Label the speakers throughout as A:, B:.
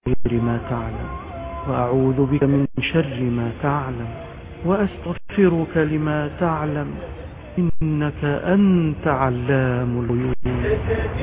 A: خير ما تعلم وأعوذ بك من شر ما تعلم وأستغفرك لما تعلم إنك أنت علام الغيوب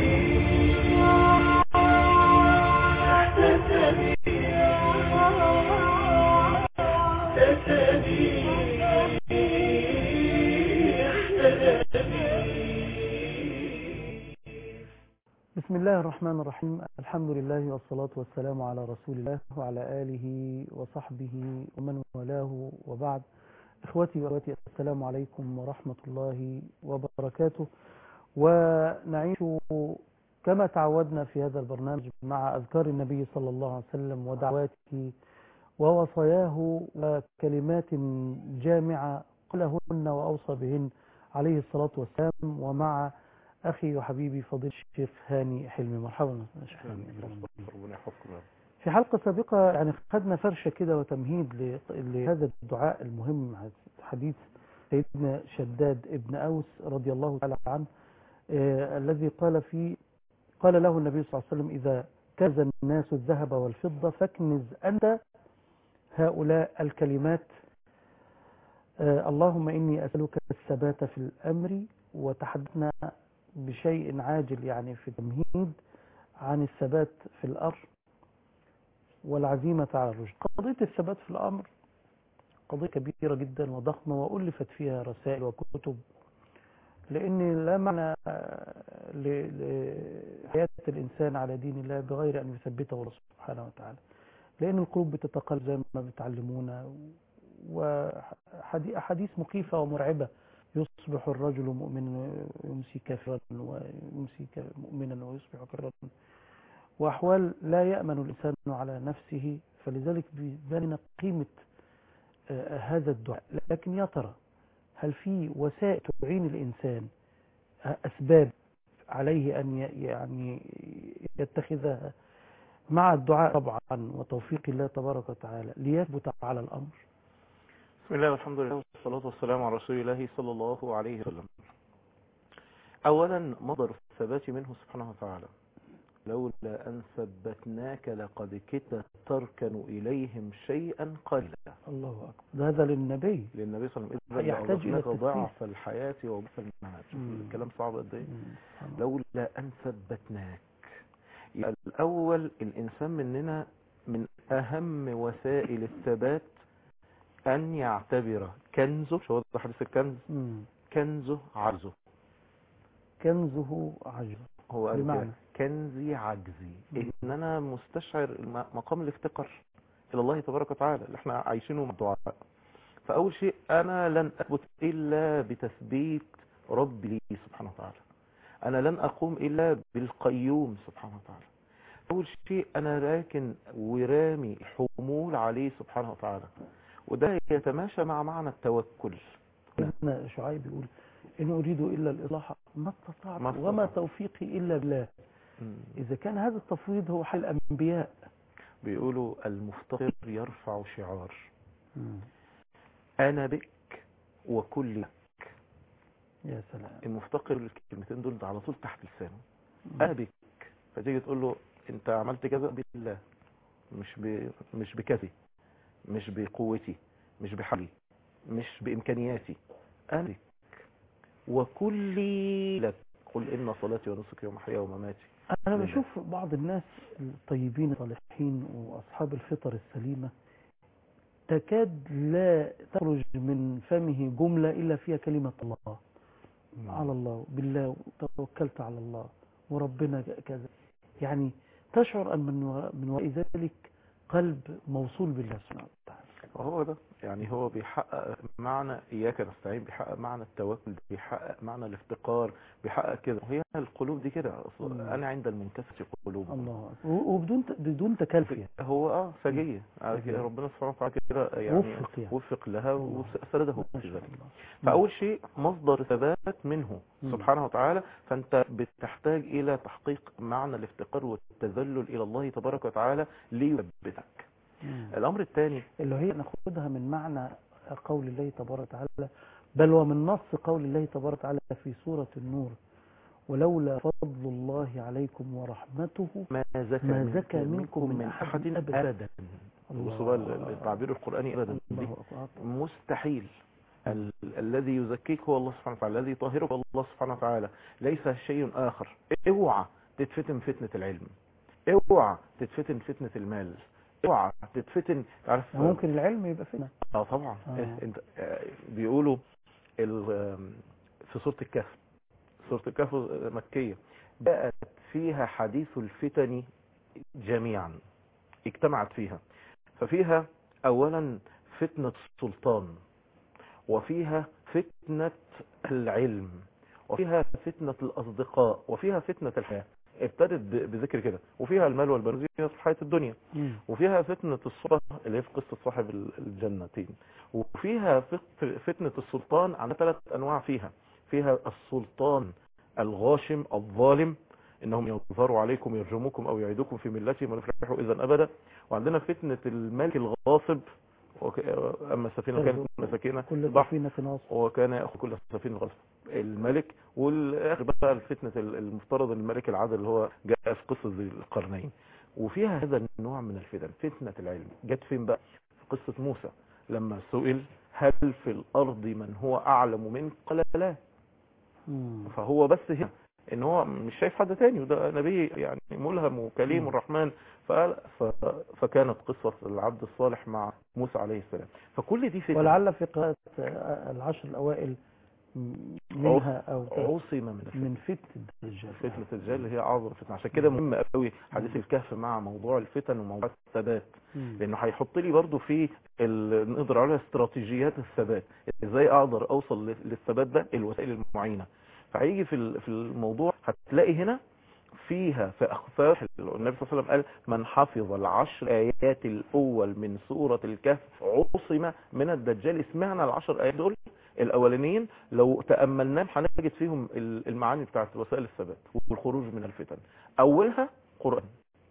A: بسم الله الرحمن الرحيم الحمد لله والصلاة والسلام على رسول الله وعلى آله وصحبه ومن والاه وبعد إخوتي وأخواتي السلام عليكم ورحمة الله وبركاته ونعيش كما تعودنا في هذا البرنامج مع أذكار النبي صلى الله عليه وسلم ودعواته ووصاياه وكلمات جامعة قلهن وأوصى بهن عليه الصلاة والسلام ومع أخي وحبيبي فضيل الشيخ هاني حلمي مرحبا شيخ هاني
B: ربنا يحفظكم
A: في حلقة سابقة يعني خدنا فرشة كده وتمهيد ل- لهذا الدعاء المهم حديث سيدنا شداد ابن أوس رضي الله تعالى عنه آه الذي قال فيه قال له النبي صلى الله عليه وسلم إذا كنز الناس الذهب والفضة فاكنز أنت هؤلاء الكلمات آه اللهم إني أسألك الثبات في الأمر وتحدثنا بشيء عاجل يعني في التمهيد عن الثبات في الأمر والعزيمة على الرشد قضية الثبات في الأمر قضية كبيرة جدا وضخمة وألفت فيها رسائل وكتب لأن لا معنى ل- لحياة الإنسان على دين الله بغير أن يثبته الله سبحانه وتعالى لأن القلوب بتتقلب زي ما بتعلمونا وأحاديث مخيفة ومرعبة يصبح الرجل مؤمنا ويمسي كافرا ويمسي ك- مؤمنا ويصبح كافرا وأحوال لا يأمن الإنسان على نفسه فلذلك بيبان لنا قيمة آه، هذا الدعاء لكن يا ترى هل في وسائل تعين الإنسان آه، أسباب عليه أن ي- يعني يتخذها مع الدعاء طبعا وتوفيق الله تبارك وتعالى ليثبت على الأمر
B: بسم الله والحمد لله والصلاة والسلام على رسول الله صلى الله عليه وسلم أولا مصدر الثبات منه سبحانه وتعالى لولا أن ثبتناك لقد كدت تركن إليهم شيئا قليلا
A: الله أكبر ده هذا للنبي
B: للنبي صلى الله عليه وسلم
A: يحتاج إلى
B: إذا
A: التثبيت.
B: ضعف الحياة وضعف الممات شوف
A: مم.
B: الكلام صعب قد إيه
A: مم. سبحان الله.
B: لولا أن ثبتناك يبقى الأول الإنسان مننا من أهم وسائل الثبات أن يعتبر كنزه شو هو حديث الكنز
A: مم.
B: كنزه عجزه
A: كنزه عجز
B: هو قال
A: بمعنى؟
B: كده، كنزي عجزي
A: مم.
B: إن أنا مستشعر الم- مقام الافتقار إلى الله تبارك وتعالى اللي احنا عايشينه مع الدعاء فأول شيء أنا لن أثبت إلا بتثبيت ربي لي سبحانه وتعالى أنا لن أقوم إلا بالقيوم سبحانه وتعالى أول شيء أنا راكن ورامي حمول عليه سبحانه وتعالى وده يتماشى مع معنى التوكل
A: سيدنا شعيب يقول إن أريد إلا الإصلاح ما استطعت
B: ما
A: وما
B: استطعت.
A: توفيقي إلا بالله
B: مم.
A: إذا كان هذا التفويض هو حل الأنبياء
B: بيقولوا المفتقر يرفع شعار
A: مم.
B: أنا بك وكل لك
A: يا سلام
B: المفتقر الكلمتين دول على طول تحت لسانه
A: مم.
B: أنا بك فتيجي تقول له أنت عملت كذا بالله مش ب... مش بكذي مش بقوتي مش بحولي مش بإمكانياتي أنا بك وكلي لك قل إن صلاتي ونسكي ومحياي ومماتي
A: أنا
B: لله.
A: بشوف بعض الناس الطيبين الصالحين وأصحاب الفطر السليمة تكاد لا تخرج من فمه جملة إلا فيها كلمة الله على الله بالله توكلت على الله وربنا كذا يعني تشعر أن من وراء, من وراء ذلك قلب موصول بالله سبحانه وتعالى
B: وهو ده يعني هو بيحقق معنى إياك نستعين بيحقق معنى التوكل بيحقق معنى الافتقار بيحقق كده وهي القلوب دي كده أصلا
A: مم.
B: أنا عند المنكسر قلوب
A: الله أكبر. و- وبدون بدون تكلف يعني
B: هو اه سجية على
A: سجية.
B: كده ربنا سبحانه وتعالى كده يعني
A: وفق يعني.
B: وفق لها
A: الله.
B: وسرده
A: ما
B: في
A: شاء
B: ذلك
A: الله
B: فأول شيء مصدر ثبات منه
A: مم.
B: سبحانه وتعالى فأنت بتحتاج إلى تحقيق معنى الافتقار والتذلل إلى الله تبارك وتعالى ليثبتك
A: مم.
B: الأمر الثاني
A: اللي هي ناخدها من معنى قول الله تبارك وتعالى بل ومن نص قول الله تبارك وتعالى في سورة النور ولولا فضل الله عليكم ورحمته
B: ما زكى
A: ما زكى
B: منكم
A: منكم من
B: من
A: أحد
B: أحد
A: أبدا.
B: أبدا بصوا بقى التعبير القرآني أبدا دي
A: الله أكبر.
B: مستحيل ال الذي يزكيك هو الله سبحانه وتعالى الذي يطهرك هو الله سبحانه وتعالى ليس شيء آخر اوعى تتفتن فتنة العلم اوعى تتفتن فتنة المال اوعى تتفتن تعرف
A: ممكن العلم يبقى فتنة
B: اه طبعا
A: آه.
B: انت آه، بيقولوا ال- في سورة الكهف سورة الكهف مكية جاءت فيها حديث الفتن جميعا اجتمعت فيها ففيها اولا فتنة السلطان وفيها فتنة العلم وفيها فتنة الاصدقاء وفيها فتنة الحياة ابتدت ب- بذكر كده وفيها المال والبنون زينة الحياة الدنيا
A: مم.
B: وفيها فتنة الصورة اللي هي في قصة صاحب ال- الجنتين وفيها فت- فتنة السلطان على ثلاث أنواع فيها فيها السلطان الغاشم الظالم إنهم يظهروا عليكم يرجموكم أو يعيدوكم في ملتهم ولا يفلحوا إذا أبدا وعندنا فتنة الملك الغاصب وك- أما السفينة كانت مساكينة
A: كل
B: البحر
A: سفينة ناصر
B: وكان يأخذ كل سفينة غصب الملك والآخر بقى الفتنة المفترض الملك العادل اللي هو جاء في قصة ذي القرنين وفيها هذا النوع من الفتن فتنة العلم جت فين بقى في قصة موسى لما سئل هل في الأرض من هو أعلم منك قال لا
A: مم.
B: فهو بس هنا ان هو مش شايف حد تاني وده نبي يعني ملهم وكليم
A: مم.
B: الرحمن فقال ف... فكانت قصة العبد الصالح مع موسى عليه السلام فكل دي فتن
A: ولعل في قراءة آه، العشر الأوائل م- منها أو
B: عصم من الفتن
A: من فتنة الدجال
B: فتنة الدجال اللي هي أعظم فتنة عشان كده مهم قوي حديث الكهف مع موضوع الفتن وموضوع الثبات
A: مم.
B: لأنه هيحط لي برضو في ال- نقدر عليها استراتيجيات الثبات ازاي أقدر أوصل لل- للثبات ده الوسائل المعينة فهيجي في ال- في الموضوع هتلاقي هنا فيها في أخفاف النبي صلى الله عليه وسلم قال من حفظ العشر آيات الأول من سورة الكهف عصم من الدجال اسمعنا العشر آيات دول الأولانيين لو تأملناهم هنجد فيهم ال- المعاني بتاعت وسائل الثبات والخروج من الفتن أولها قرآن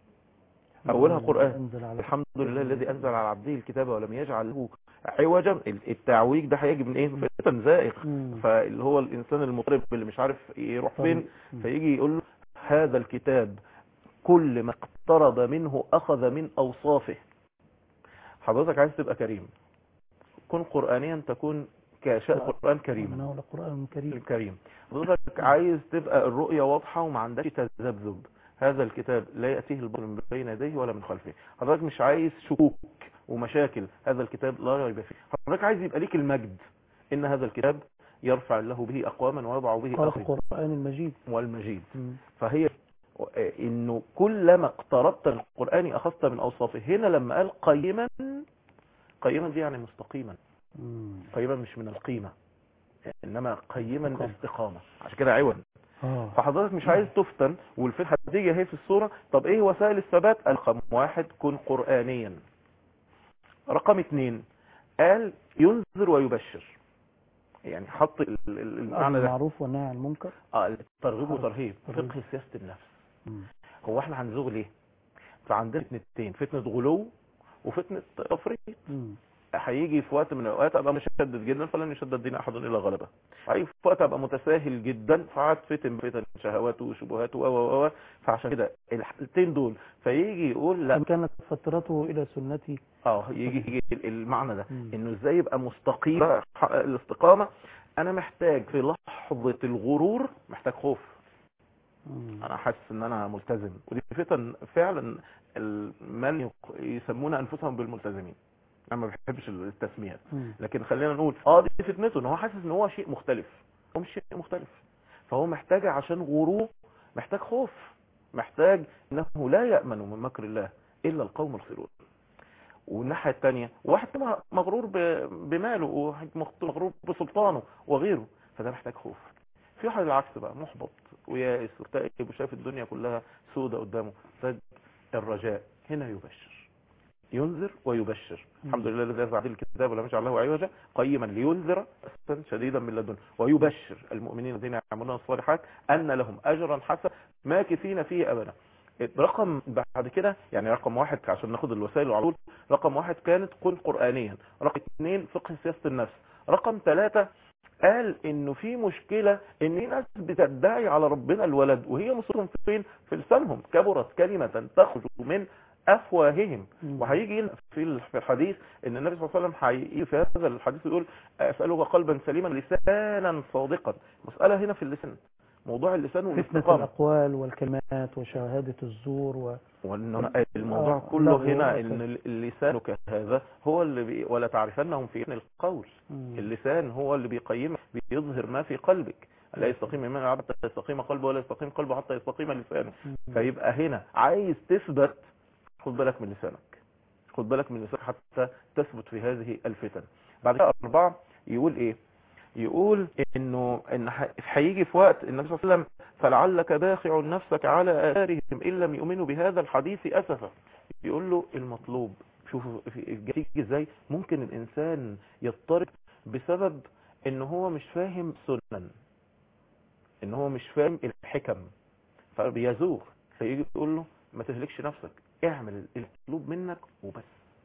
B: أولها قرآن
A: أنزل على
B: الحمد لله الذي أنزل على عبده الكتاب ولم يجعل له عوجا التعويج ده هيجي من ايه من فتن زائغ
A: مم.
B: فاللي هو الإنسان المضطرب اللي مش عارف يروح فين
A: مم.
B: فيجي يقول له هذا الكتاب كل ما اقترب منه أخذ من أوصافه حضرتك عايز تبقى كريم كن قرآنيا تكون كشاء قرآن كريما
A: إنه لقرآن كريم
B: الكريم حضرتك عايز تبقى الرؤية واضحة وما عندكش تذبذب هذا الكتاب لا يأتيه الباطل من بين يديه ولا من خلفه حضرتك مش عايز شكوك ومشاكل هذا الكتاب لا ريب فيه حضرتك عايز يبقى ليك المجد إن هذا الكتاب يرفع الله به أقواما ويضع به
A: قال
B: آخرين
A: القرآن المجيد
B: والمجيد
A: مم.
B: فهي انه كلما اقتربت من القرآن اخذت من اوصافه هنا لما قال قيما قيما دي يعني مستقيما
A: مم.
B: قيما مش من القيمة انما قيما
A: استقامة.
B: استقامة عشان كده عوض
A: آه.
B: فحضرتك مش عايز تفتن والفتحة هتيجي اهي في الصورة طب ايه وسائل الثبات قال رقم واحد كن قرآنيا رقم اتنين قال ينذر ويبشر يعني حط ال- ال- المعنى ده
A: المعروف والنهي عن المنكر
B: اه الترغيب وترهيب
A: ترغيب.
B: فقه سياسة النفس
A: مم.
B: هو احنا هنزوغ ليه فعندنا فتنتين فتنة غلو وفتنة تفريط
A: مم.
B: هيجي في وقت من الاوقات ابقى مشدد جدا فلن يشدد دين احد الا غلبه هيجي في وقت ابقى متساهل جدا فقعد فتن فتن شهواته وشبهاته و و و فعشان كده الحالتين دول فيجي يقول لا
A: أم كانت فترته إلى سنتي
B: اه يجي يجي المعنى ده
A: مم.
B: انه ازاي يبقى مستقيم بقى ح- الاستقامه انا محتاج في لحظه الغرور محتاج خوف
A: مم.
B: انا حاسس ان انا ملتزم ودي فتن فعلا ال- من يق- يسمون انفسهم بالملتزمين انا ما بحبش التسميات
A: مم.
B: لكن خلينا نقول اه دي فتنته ان هو حاسس ان هو شيء مختلف هو مش شيء مختلف فهو محتاج عشان غروره محتاج خوف محتاج انه لا يأمن من مكر الله الا القوم الخيرون والناحية التانية واحد طبعا مغرور ب- بماله وواحد مغرور بسلطانه وغيره فده محتاج خوف في واحد العكس بقى محبط ويائس وتائب وشايف الدنيا كلها سودة قدامه محتاج الرجاء هنا يبشر ينذر ويبشر الحمد لله الذي يزع الكتاب ولم يجعل له عوجا قيما لينذر بأسا شديدا من لدنه ويبشر المؤمنين الذين يعملون الصالحات أن لهم أجرا حسنا ماكثين فيه أبدا رقم بعد كده يعني رقم واحد عشان ناخد الوسائل على طول رقم واحد كانت كن قرآنيا رقم اثنين فقه سياسة النفس رقم ثلاثة قال انه في مشكلة ان في ناس بتدعي على ربنا الولد وهي مصيرهم فين في لسانهم كبرت كلمة تخرج من افواههم
A: مم.
B: وهيجي لنا في في الحديث ان النبي صلى الله عليه وسلم هيجي في هذا الحديث يقول اسالك قلبا سليما لسانا صادقا مسألة هنا في اللسان موضوع اللسان
A: فتنة
B: والاستقامة
A: الأقوال والكلمات وشهادة الزور و...
B: وان الموضوع
A: آه،
B: كله
A: لغو
B: هنا
A: وأسف.
B: ان لسانك هذا هو اللي بي ولا تعرفنهم في القول
A: مم.
B: اللسان هو اللي بيقيمك بيظهر ما في قلبك لا يستقيم من العبد حتى يستقيم قلبه ولا يستقيم قلبه حتى يستقيم لسانه
A: مم.
B: فيبقى هنا عايز تثبت خد بالك من لسانك خد بالك من لسانك حتى تثبت في هذه الفتن بعد كده أربعة يقول إيه يقول إنه إن ح- هيجي في وقت النبي صلى الله عليه وسلم فلعلك باخع نفسك على آثارهم إن لم يؤمنوا بهذا الحديث أسفا يقول له المطلوب شوفوا في- تيجي إزاي ممكن الإنسان يضطرب بسبب إن هو مش فاهم سنن إن هو مش فاهم الحكم فبيزوغ فيجي يقول له ما تهلكش نفسك اعمل المطلوب منك وبس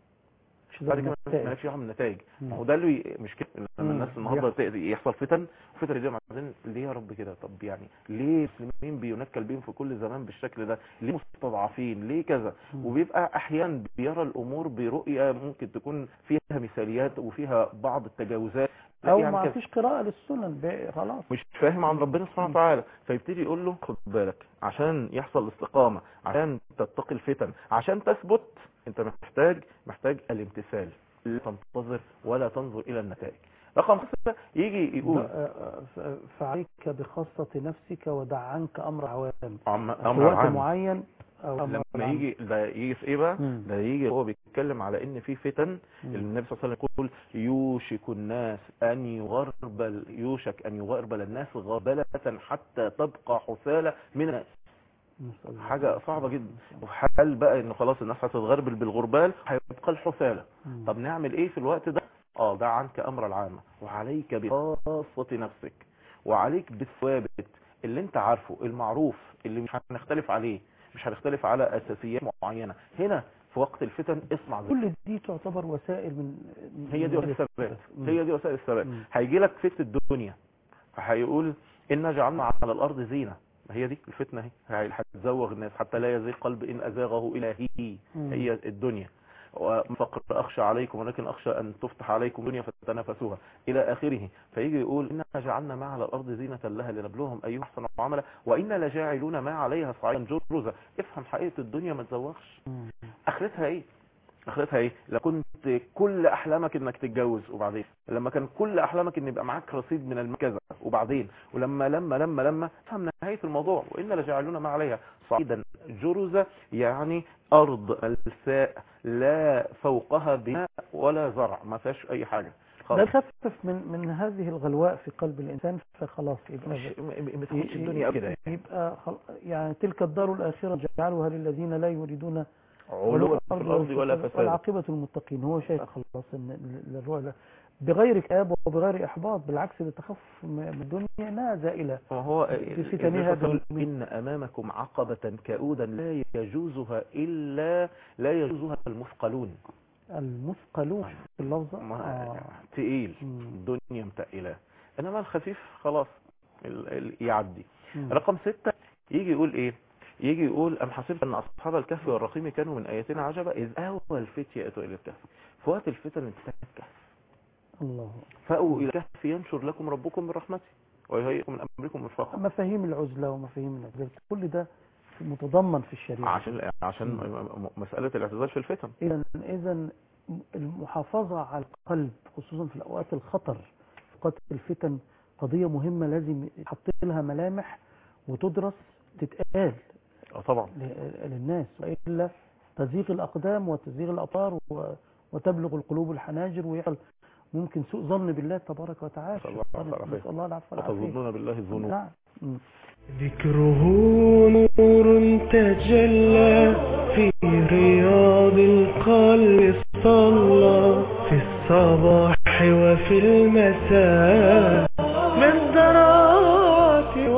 A: مش
B: بعد
A: ده
B: كده
A: النتائج.
B: مالكش دعوه بالنتائج
A: مم.
B: ما هو ده اللي مش كده لما
A: مم.
B: الناس النهارده ت- يحصل فتن فتن دي بعدين ليه يا رب كده طب يعني ليه المسلمين بينكل بيهم في كل زمان بالشكل ده ليه مستضعفين ليه كذا
A: مم.
B: وبيبقى احيانا بيرى الامور برؤيه ممكن تكون فيها مثاليات وفيها بعض التجاوزات لا
A: أو
B: يعني
A: ما
B: كذا.
A: فيش قراءة للسنن ب- خلاص
B: مش فاهم عن ربنا سبحانه وتعالى فيبتدي يقول له خد بالك عشان يحصل الاستقامة عشان تتقي الفتن عشان تثبت انت محتاج محتاج الامتثال لا تنتظر ولا تنظر الى النتائج رقم خمسة يجي يقول
A: ف- ف- فعليك بخاصة نفسك ودع عنك أمر عوام
B: عم-
A: في
B: امر
A: وقت
B: عام
A: معين أو أمر
B: لما
A: عام.
B: يجي ده يجي في ايه بقى
A: مم.
B: ده يجي هو بيتكلم على ان في فتن
A: مم.
B: النبي صلى الله عليه وسلم يقول يوشك الناس ان يغربل يوشك ان يغربل الناس غربلة حتى تبقى حثالة من الناس
A: نسأل الله.
B: حاجة صعبة جدا وفي حال بقى انه خلاص الناس هتتغربل بالغربال هيبقى الحثالة
A: مم.
B: طب نعمل ايه في الوقت ده اه دع عنك امر العامة وعليك بخاصة نفسك وعليك بالثوابت اللي انت عارفه المعروف اللي مش هنختلف عليه مش هنختلف على اساسيات معينة هنا في وقت الفتن اسمع ذلك
A: كل دي تعتبر وسائل من
B: هي دي
A: من
B: وسائل الثبات
A: مم.
B: هي دي وسائل الثبات
A: مم.
B: هيجي لك فتنة الدنيا فهيقول إنا جعلنا على الأرض زينة ما هي دي الفتنة هي هتزوغ الناس حتى لا يزيغ قلب إن أزاغه إلهي
A: مم.
B: هي الدنيا وفقر أخشى عليكم ولكن أخشى أن تفتح عليكم دنيا فتنافسوها إلى آخره فيجي يقول إنا جعلنا ما على الأرض زينة لها لنبلوهم أيها أحسن عملا وإنا لجاعلون ما عليها صعيدا جرزا افهم حقيقة الدنيا ما تزوغش
A: مم.
B: اخرتها ايه اخرتها ايه لو كنت كل احلامك انك تتجوز وبعدين لما كان كل احلامك ان يبقى معاك رصيد من المكذا وبعدين ولما لما لما لما فهم نهايه الموضوع وان لجعلون ما عليها صعيدا جرزا يعني ارض الساء لا فوقها بناء ولا زرع ما فيهاش اي حاجه
A: ده
B: خالص
A: يخفف من من هذه الغلواء في قلب الإنسان فخلاص يبقى
B: مش ما تاخدش الدنيا كده يعني.
A: يبقى خل... يعني تلك الدار الآخرة جعلها للذين لا يريدون
B: علوا في الارض ولا فساد
A: والعاقبة المتقين هو شايف خلاص ان الرؤية بغير كآب وبغير إحباط بالعكس بتخفف من الدنيا انها زائلة
B: وهو
A: في فتنها
B: الرسول
A: بالمؤمن.
B: إن أمامكم عقبة كؤودا لا يجوزها إلا لا يجوزها المثقلون
A: المثقلون في اللفظة
B: ما
A: آه.
B: تقيل
A: مم.
B: الدنيا متقلة إنما الخفيف خلاص ال- ال- يعدي
A: مم.
B: رقم ستة يجي يقول إيه يجي يقول أم حسبت أن أصحاب الكهف والرقيم كانوا من آياتنا عجبا إذ أوى الفتية أتوا إلى الكهف في وقت الفتن انتهى الكهف
A: الله
B: فأووا إلى الكهف ينشر لكم ربكم من رحمته ويهيئكم من أمركم مرفقا
A: مفاهيم العزلة ومفاهيم الاعتزال كل ده متضمن في الشريعة
B: عشان عشان م- م- مسألة الاعتزال في الفتن
A: إذا إذا المحافظة على القلب خصوصا في الأوقات الخطر في أوقات الفتن قضية مهمة لازم يحط لها ملامح وتدرس تتقال
B: اه طبعا
A: ل- للناس وإلا تزيغ الأقدام وتزيغ الأطار و- وتبلغ القلوب الحناجر ويحصل ممكن سوء ظن بالله تبارك وتعالى
B: نسأل الله
A: شيطان-
B: العافية.
A: نسأل الله العفو والعافية
B: وتظنون بالله الظنون
A: نعم مم.
C: ذكره نور تجلى في رياض القلب صلى في الصباح وفي المساء بالدرات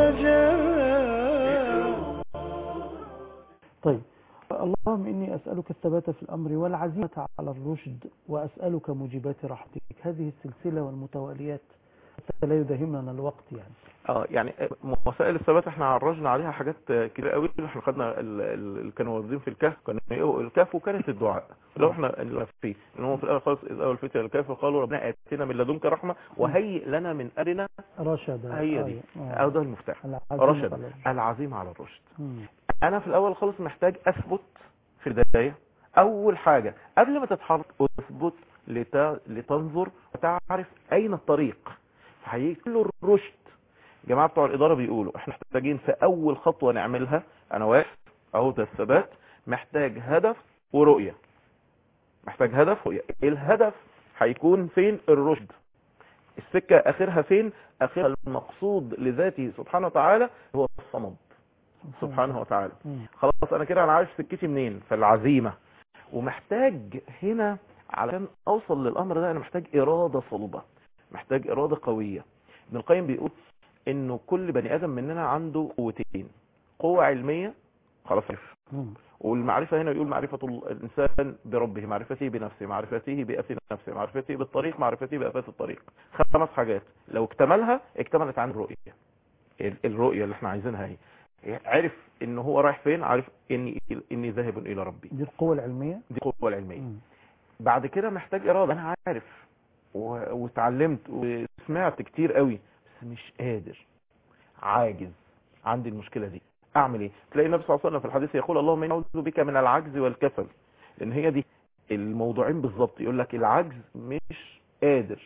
C: والرجاء
A: طيب اللهم إني أسألك الثبات في الأمر والعزيمة على الرشد وأسألك موجبات رحمتك هذه السلسلة والمتواليات حتى لا يداهمنا الوقت يعني
B: اه يعني وسائل الثبات احنا عرجنا عليها حاجات كتير قوي احنا خدنا ال- ال- اللي كانوا واخدين في الكهف كان إيه؟ الكهف وكانت الدعاء لو احنا اللي فيه ان هو في الاول خالص اذ اول فتره الكهف قالوا ربنا اتنا من لدنك رحمه وهيئ لنا من امرنا
A: رشد
B: هي دي
A: آه.
B: او ده المفتاح
A: العزيمة
B: رشد
A: على-
B: العزيمه على الرشد
A: مم.
B: انا في الاول خالص محتاج اثبت في البدايه اول حاجه قبل ما تتحرك اثبت لت... لتنظر وتعرف اين الطريق هيجي له الرشد جماعه بتوع الاداره بيقولوا احنا محتاجين في اول خطوه نعملها انا واقف اهو ده الثبات محتاج هدف ورؤيه محتاج هدف ورؤيه الهدف هيكون فين الرشد السكه اخرها فين اخرها المقصود لذاته سبحانه وتعالى هو الصمد سبحانه وتعالى
A: مم.
B: خلاص انا كده انا عارف سكتي منين فالعزيمة ومحتاج هنا علشان اوصل للامر ده انا محتاج ارادة صلبة محتاج ارادة قوية ابن القيم بيقول انه كل بني ادم مننا عنده قوتين قوة علمية خلاص عرف
A: مم.
B: والمعرفة هنا يقول معرفة الإنسان بربه معرفته بنفسه معرفته بأفي نفسه معرفته بالطريق معرفته بأفات الطريق خمس حاجات لو اكتملها اكتملت عن الرؤية ال- الرؤية اللي احنا عايزينها هي عرف ان هو رايح فين عارف اني اني ذاهب الى ربي
A: دي القوة العلمية
B: دي قوة العلمية
A: مم.
B: بعد كده محتاج إرادة أنا عارف و- واتعلمت وسمعت كتير قوي بس مش قادر عاجز عندي المشكلة دي أعمل إيه تلاقي النبي صلى الله عليه وسلم في الحديث يقول اللهم إني أعوذ بك من العجز والكسل لأن هي دي الموضوعين بالظبط يقول لك العجز مش قادر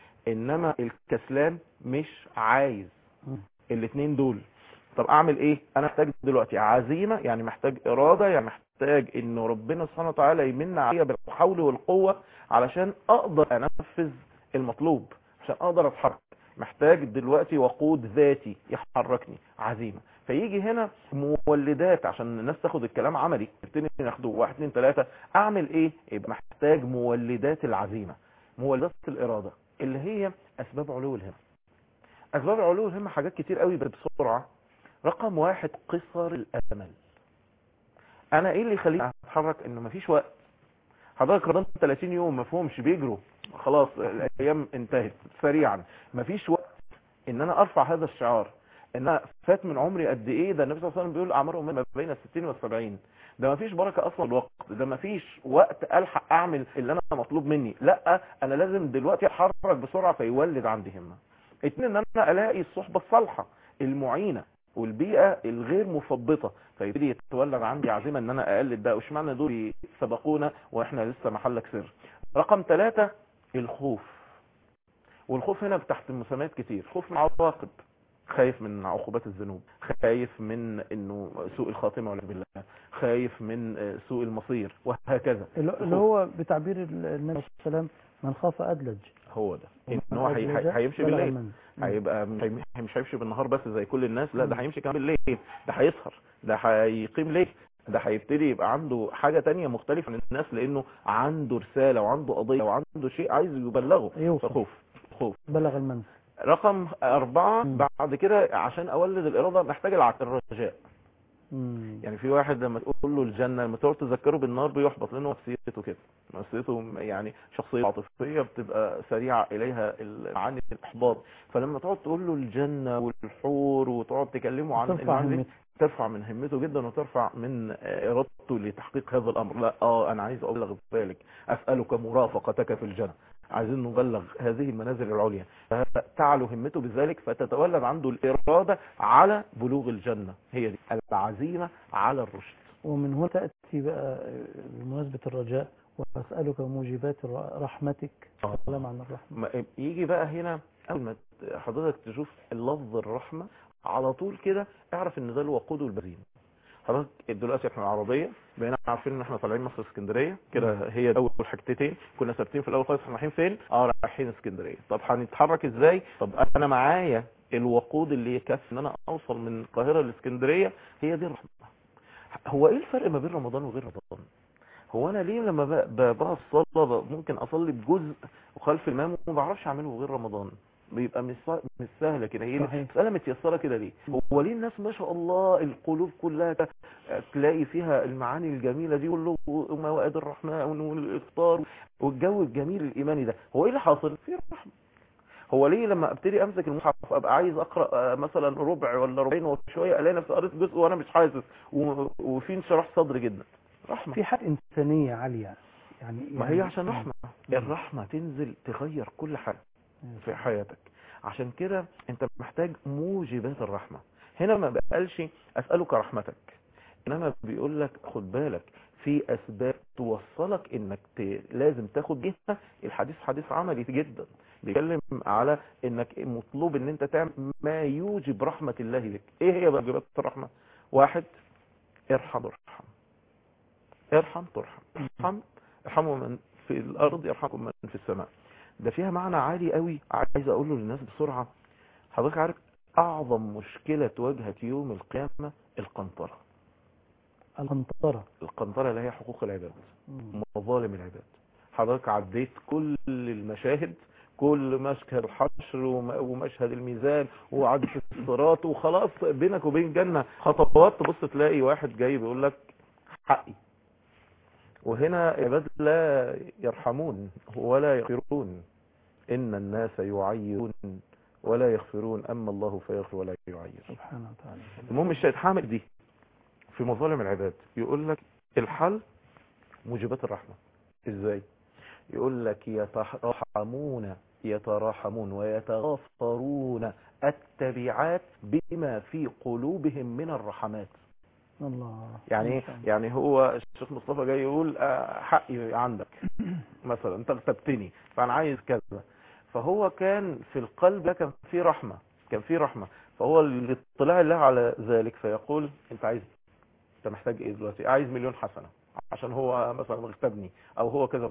B: إنما الكسلان مش عايز
A: مم.
B: الاثنين دول طب اعمل ايه انا محتاج دلوقتي عزيمة يعني محتاج ارادة يعني محتاج انه ربنا سبحانه وتعالى يمن عليا بالحول والقوة علشان اقدر انفذ المطلوب عشان اقدر اتحرك محتاج دلوقتي وقود ذاتي يحركني عزيمة فيجي هنا مولدات عشان الناس تاخد الكلام عملي نبتدي ناخده واحد اتنين تلاتة اعمل ايه يبقى محتاج مولدات العزيمة مولدات الارادة اللي هي اسباب علو الهمة اسباب علو الهمة حاجات كتير قوي بس بسرعة رقم واحد قصر الامل انا ايه اللي يخليني اتحرك انه مفيش وقت حضرتك رمضان 30 يوم مفهومش بيجروا خلاص الايام انتهت سريعا مفيش وقت ان انا ارفع هذا الشعار ان انا فات من عمري قد ايه ده النبي صلى الله عليه وسلم بيقول اعمار امتي ما بين ال 60 وال 70 ده مفيش بركه اصلا الوقت ده مفيش وقت الحق اعمل اللي انا مطلوب مني لا انا لازم دلوقتي اتحرك بسرعه فيولد عندي همه اتنين ان انا الاقي الصحبه الصالحه المعينه والبيئه الغير مثبطه فيبتدي يتولد عندي عزيمه ان انا اقلد ده وش معنى دول سبقونا واحنا لسه محلك سر رقم ثلاثة الخوف والخوف هنا تحت مسميات كتير خوف من العواقب خايف من عقوبات الذنوب خايف من انه سوء الخاتمه والعياذ بالله خايف من آه، سوء المصير وهكذا
A: اللي اللي هو بتعبير ال- النبي صلى الله عليه وسلم من خاف أدلج
B: هو ده ان
A: ومن
B: هو هي-
A: أدلج
B: هي- هيمشي
A: بلغ
B: بالليل
A: المنزل. مم.
B: هيبقى مش هي- مش هيمشي بالنهار بس زي كل الناس لا ده
A: مم.
B: هيمشي كمان بالليل ده هيسهر ده هيقيم ليل ده هيبتدي يبقى عنده حاجة تانية مختلفة عن الناس لانه عنده رسالة وعنده قضية وعنده شيء عايز يبلغه
A: يوصل
B: فخوف خوف
A: بلغ المنزل
B: رقم أربعة
A: مم.
B: بعد كده عشان أولد الإرادة محتاج العقل الرجاء
A: مم.
B: يعني في واحد لما تقول له الجنة لما تقعد تذكره بالنار بيحبط لأنه نفسيته كده نفسيته يعني شخصية عاطفية بتبقى سريعة إليها معاني الإحباط فلما تقعد تقول له الجنة والحور وتقعد تكلمه عن
A: ترفع
B: المعاني دي،
A: همته
B: ترفع من همته جدا وترفع من إرادته لتحقيق هذا الأمر لا آه أنا عايز أبلغ ذلك أسألك مرافقتك في الجنة عايزين نبلغ هذه المنازل العليا فتعلو همته بذلك فتتولد عنده الإرادة على بلوغ الجنة هي دي العزيمة على الرشد
A: ومن هنا تأتي بقى بمناسبة الرجاء وأسألك موجبات الر- رحمتك كلام عن الرحمة
B: ما- يجي بقى هنا أول ما ت- حضرتك تشوف اللفظ الرحمة على طول كده اعرف ان ده الوقود والبنزين حضرتك دلوقتي احنا العربية بقينا عارفين ان احنا طالعين مصر اسكندرية كده هي اول حاجتين كنا ثابتين في الاول خالص احنا رايحين فين اه رايحين اسكندرية طب هنتحرك ازاي طب انا معايا الوقود اللي يكفي ان انا اوصل من القاهرة لاسكندرية هي دي الرحمة هو ايه الفرق ما بين رمضان وغير رمضان هو انا ليه لما ب- ب- بقى الصلاة ب- ممكن اصلي بجزء وخلف الامام وما بعرفش اعمله غير رمضان بيبقى مش سا- مش سهله كده هي
A: صحيح.
B: مساله متيسره كده ليه هو ليه الناس ما شاء الله القلوب كلها ت- تلاقي فيها المعاني الجميله دي كله وموائد الرحمن والافطار والجو الجميل الايماني ده هو ايه اللي حاصل في رحمه هو ليه لما ابتدي امسك المصحف ابقى عايز اقرا آه، مثلا ربع ولا ربعين وشويه الاقي نفسي قريت جزء وانا مش حاسس و- وفي انشراح صدر جدا رحمه
A: في حق إنسانية عالية يعني
B: ما هي
A: يعني-
B: عشان رحمه الرحمه تنزل تغير كل حاجه في حياتك عشان كده انت محتاج موجبات الرحمة هنا ما بقالش اسألك رحمتك انما بيقول لك خد بالك في اسباب توصلك انك ت... لازم تاخد بيها الحديث حديث عملي جدا بيتكلم على انك مطلوب ان انت تعمل ما يوجب رحمة الله لك ايه هي موجبات الرحمة واحد ارحم ارحم ارحم ترحم ارحم ارحموا من في الارض يرحمكم من في السماء ده فيها معنى عالي قوي عايز اقوله للناس بسرعة حضرتك عارف اعظم مشكلة تواجهك يوم القيامة القنطرة
A: القنطرة
B: القنطرة اللي هي حقوق العباد
A: مم.
B: مظالم العباد حضرتك عديت كل المشاهد كل مشهد الحشر وم- ومشهد الميزان وعدت الصراط وخلاص بينك وبين الجنة خطوات تبص تلاقي واحد جاي بيقول لك حقي وهنا العباد لا يرحمون ولا يغفرون إن الناس يعيرون ولا يغفرون أما الله فيغفر ولا يعير
A: سبحانه وتعالى
B: المهم الشيء حامل دي في مظالم العباد يقول لك الحل موجبات الرحمة ازاي يقول لك يتراحمون يتراحمون ويتغافرون التبعات بما في قلوبهم من الرحمات
A: الله
B: يعني
A: ما
B: ايه
A: شاء الله.
B: يعني هو الشيخ مصطفى جاي يقول آه، حقي عندك مثلا انت اغتبتني فانا عايز كذا فهو كان في القلب ده كان فيه رحمة كان فيه رحمة فهو الاطلاع الله على ذلك فيقول انت عايز انت محتاج ايه دلوقتي عايز مليون حسنة عشان هو مثلا اغتبني او هو كذا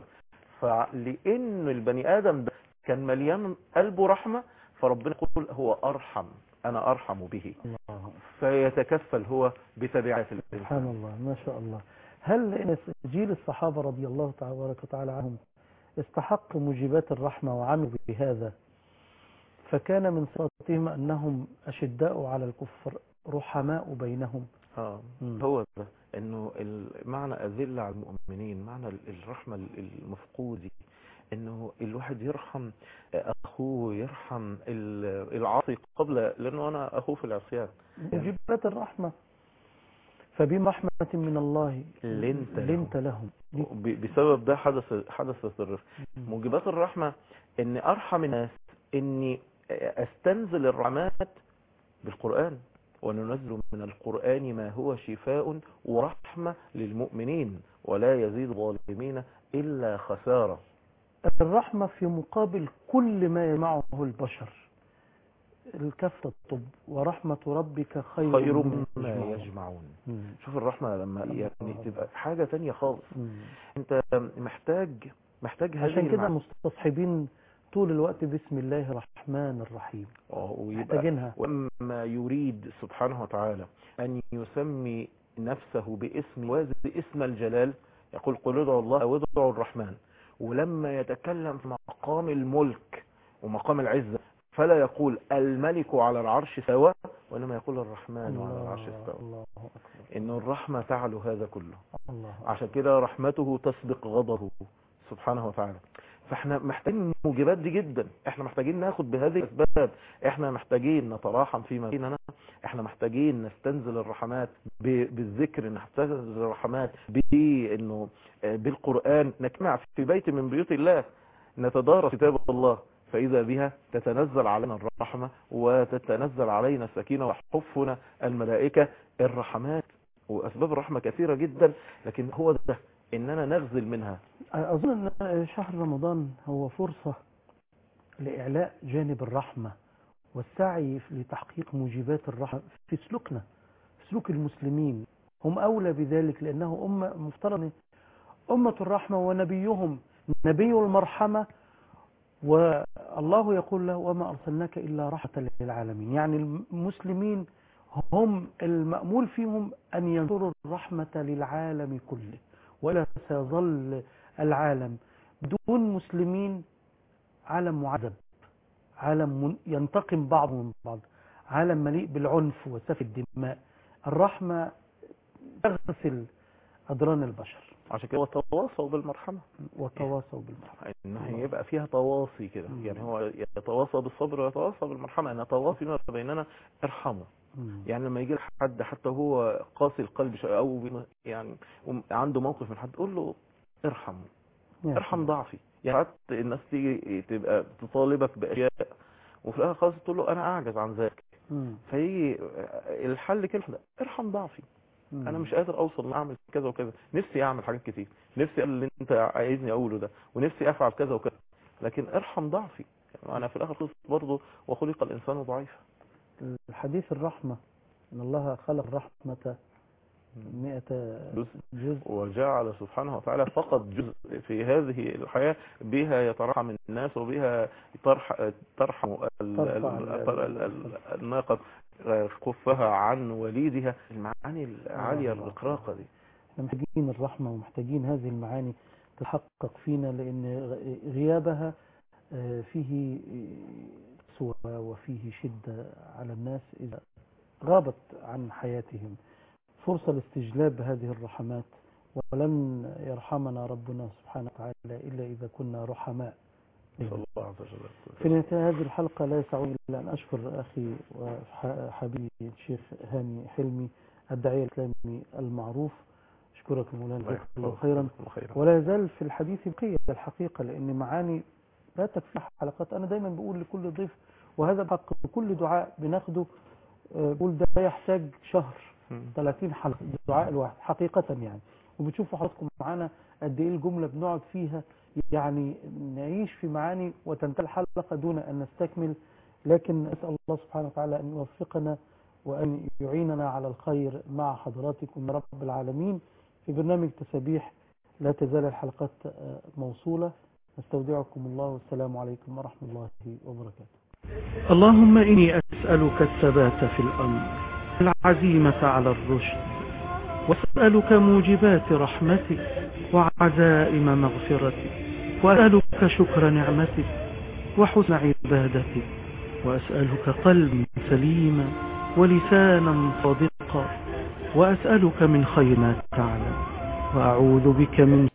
B: فلان البني ادم ده كان مليان قلبه رحمة فربنا يقول هو ارحم انا ارحم به
A: الله
B: فيتكفل هو بتبعات الانسان
A: سبحان الله ما شاء الله هل جيل الصحابة رضي الله تبارك وتعالى عنهم استحق موجبات الرحمة وعملوا بهذا فكان من صفاتهم أنهم أشداء على الكفر رحماء بينهم
B: اه
A: مم.
B: هو ده انه معنى اذل على المؤمنين معنى ال- الرحمه المفقودي انه الواحد يرحم اخوه يرحم ال- العاصي قبل لانه انا اخوه في العصيان
A: موجبات الرحمة فبما رحمة من الله
B: لنت لهم.
A: لنت لهم
B: ب- بسبب ده حدث حدثت الرفق موجبات الرحمه ان ارحم الناس اني استنزل الرحمات بالقران وننزل من القرآن ما هو شفاء ورحمة للمؤمنين ولا يزيد الظالمين إلا خسارة
A: الرحمة في مقابل كل ما يجمعه البشر الكفة الطب ورحمة ربك خير,
B: خير
A: مما
B: مما
A: يجمعون.
B: يجمعون
A: مم.
B: شوف الرحمة لما يعني تبقى حاجة تانية خالص
A: مم.
B: انت محتاج محتاج هذه
A: عشان كده
B: المعاني.
A: مستصحبين طول الوقت بسم الله الرحمن الرحيم
B: اه ويبقى
A: محتاجينها
B: وما يريد سبحانه وتعالى أن يسمي نفسه باسم وازن اسم الجلال يقول قل ادعوا الله أو ادعوا الرحمن ولما يتكلم في مقام الملك ومقام العزة فلا يقول الملك على العرش سواء وإنما يقول الرحمن على العرش
A: الله
B: استوى
A: الله أكبر
B: إن الرحمة تعلو هذا كله
A: الله
B: عشان كده رحمته تسبق غضبه سبحانه وتعالى فاحنا محتاجين الموجبات دي جدا احنا محتاجين ناخد بهذه الاسباب احنا محتاجين نتراحم فيما بيننا احنا محتاجين نستنزل الرحمات ب- بالذكر نستنزل الرحمات بانه آه، بالقران نجمع في بيت من بيوت الله نتدارس كتاب الله فإذا بها تتنزل علينا الرحمة وتتنزل علينا السكينة وحفنا الملائكة الرحمات وأسباب الرحمة كثيرة جدا لكن هو ده إننا نغزل منها
A: أظن أن شهر رمضان هو فرصة لإعلاء جانب الرحمة والسعي لتحقيق موجبات الرحمة في سلوكنا في سلوك المسلمين هم أولى بذلك لأنه أمة مفترض أمة الرحمة ونبيهم نبي المرحمة والله يقول له وما أرسلناك إلا رحمة للعالمين يعني المسلمين هم المأمول فيهم أن ينشروا الرحمة للعالم كله ولا سيظل العالم بدون مسلمين عالم معذب عالم من- ينتقم بعض من بعض عالم مليء بالعنف وسفك الدماء الرحمة تغسل أدران البشر
B: عشان كده هو تواصوا بالمرحمة
A: وتواصوا بالمرحمة
B: ان هي يبقى فيها تواصي كده
A: مم.
B: يعني هو يتواصى بالصبر ويتواصى بالمرحمة ان تواصي ما بيننا ارحموا
A: مم.
B: يعني لما يجي لك حد حتى هو قاسي القلب شوية او يعني عنده موقف من حد قول له ارحمه
A: يا
B: ارحم
A: سلام.
B: ضعفي يعني حتى الناس تيجي تبقى تطالبك باشياء وفي الاخر خلاص تقول له انا اعجز عن ذلك
A: مم.
B: فيجي الحل كده ارحم ضعفي
A: مم.
B: انا مش قادر اوصل اعمل كذا وكذا نفسي اعمل حاجات كتير نفسي اقول اللي انت عايزني اقوله ده ونفسي افعل كذا وكذا لكن ارحم ضعفي يعني انا في الاخر خلص برضه وخلق الانسان ضعيفا
A: الحديث الرحمة ان الله خلق الرحمة مئة
B: جزء
A: جزء
B: وجعل سبحانه وتعالى فقط جزء في هذه الحياة بها يترحم الناس وبها ترح ترحم ال-
A: ترفع
B: ال-
A: ال-
B: ال- ال- الناقة خفها عن وليدها المعاني العالية
A: الله.
B: الرقراقة دي
A: احنا محتاجين الرحمة ومحتاجين هذه المعاني تتحقق فينا لأن غ- غيابها آه، فيه سوى وفيه شدة على الناس إذا غابت عن حياتهم فرصة لاستجلاب هذه الرحمات ولن يرحمنا ربنا سبحانه وتعالى إلا إذا كنا رحماء
B: نسأل الله عز وجل
A: في نهاية هذه الحلقة لا يسعني إلا أن أشكر أخي وحبيبي الشيخ هاني حلمي الداعية الإسلامي المعروف أشكرك مولانا جزاك الله خيرا
B: الله خيرا
A: ولا يزال في الحديث بقية الحقيقة لأن معاني لا تكفي حلقات أنا دايما بقول لكل ضيف وهذا بحق كل دعاء بناخده آه، بقول ده يحتاج شهر
B: مم.
A: 30 حلقة الدعاء الواحد حقيقة يعني وبتشوفوا حضراتكم معانا قد ايه الجملة بنقعد فيها يعني نعيش في معاني وتنتهي الحلقة دون أن نستكمل لكن نسأل الله سبحانه وتعالى أن يوفقنا وأن يعيننا على الخير مع حضراتكم يا رب العالمين في برنامج تسابيح لا تزال الحلقات آه، موصولة نستودعكم الله والسلام عليكم ورحمة الله وبركاته اللهم إني أسألك الثبات في الأمر العزيمة على الرشد وأسألك موجبات رحمتك وعزائم مغفرتك وأسألك شكر نعمتك وحسن عبادتك وأسألك قلبا سليما ولسانا صادقا وأسألك من خير ما تعلم وأعوذ بك من